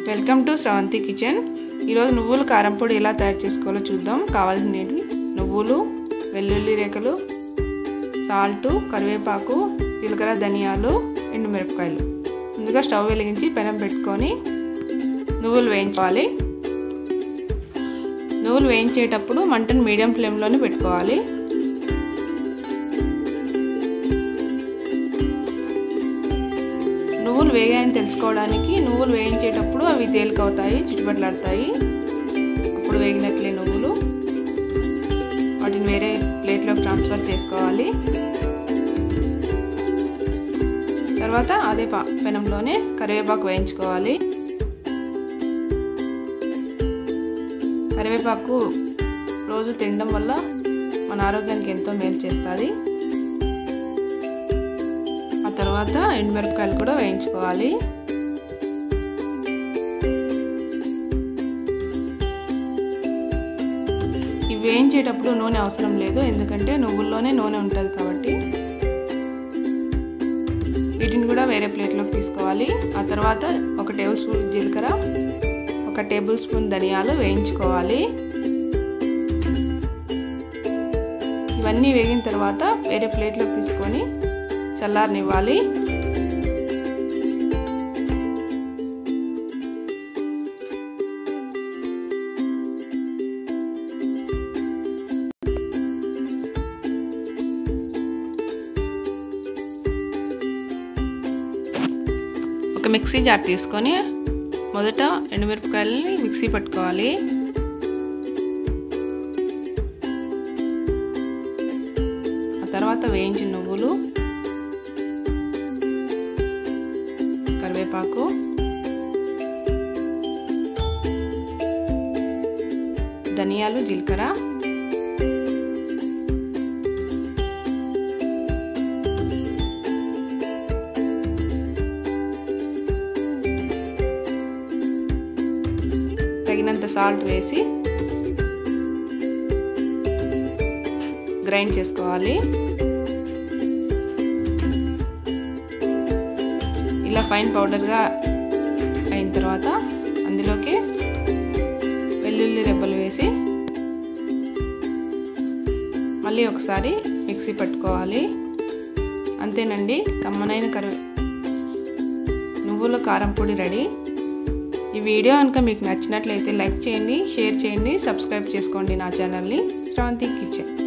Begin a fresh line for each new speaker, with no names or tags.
welcome to Sravanthi kitchen ఈరోజు నువ్వులు కారం పొడి ఎలా తయారు చేసుకోవాలో చూద్దాం కావాల్సినవి నువ్వులు వెల్లుల్లి రేఖలు సాల్టు కరివేపాకు జీలకర్ర ధనియాలు ఎండుమిరపకాయలు ముందుగా స్టవ్ వెలిగించి పెనం పెట్టుకొని నువ్వులు వేయించుకోవాలి నువ్వులు వేయించేటప్పుడు మంటను మీడియం ఫ్లేమ్లోనే పెట్టుకోవాలి నువ్వులు వేగాయని తెలుసుకోవడానికి నువ్వులు వేయించేటప్పుడు అవి తేలికవుతాయి చిట్టుపట్లాడతాయి అప్పుడు వేగినట్లే నువ్వులు వాటిని వేరే ప్లేట్లోకి ట్రాన్స్ఫర్ చేసుకోవాలి తర్వాత అదే పా పెనంలోనే కరివేపాకు వేయించుకోవాలి కరివేపాకు రోజు తినడం వల్ల మన ఆరోగ్యానికి ఎంతో మేలు చేస్తుంది ఆ తర్వాత ఎండుమిరపకాయలు కూడా వేయించుకోవాలి ఇవి వేయించేటప్పుడు నూనె అవసరం లేదు ఎందుకంటే నువ్వుల్లోనే నూనె ఉంటుంది కాబట్టి వీటిని కూడా వేరే ప్లేట్లోకి తీసుకోవాలి ఆ తర్వాత ఒక టేబుల్ స్పూన్ జీలకర్ర ఒక టేబుల్ స్పూన్ ధనియాలు వేయించుకోవాలి ఇవన్నీ వేగిన తర్వాత వేరే ప్లేట్లోకి తీసుకొని చల్లారనివ్వాలి ఒక మిక్సీ జార్ తీసుకొని మొదట ఎండుమిరపకాయలని మిక్సీ పట్టుకోవాలి ఆ తర్వాత వేయించిన నువ్వులు కరివేపాకు ధనియాలు జీలకర్ర తగినంత సాల్ట్ వేసి గ్రైండ్ చేసుకోవాలి ఇలా ఫైన్ పౌడర్గా అయిన తర్వాత అందులోకి వెల్లుల్లి రెబ్బలు వేసి మళ్ళీ ఒకసారి మిక్సీ పట్టుకోవాలి అంతేనండి కమ్మనైన కరి నువ్వుల కారం పొడి రెడీ ఈ వీడియో కనుక మీకు నచ్చినట్లయితే లైక్ చేయండి షేర్ చేయండి సబ్స్క్రైబ్ చేసుకోండి నా ఛానల్ని శ్రవంతి కిచెన్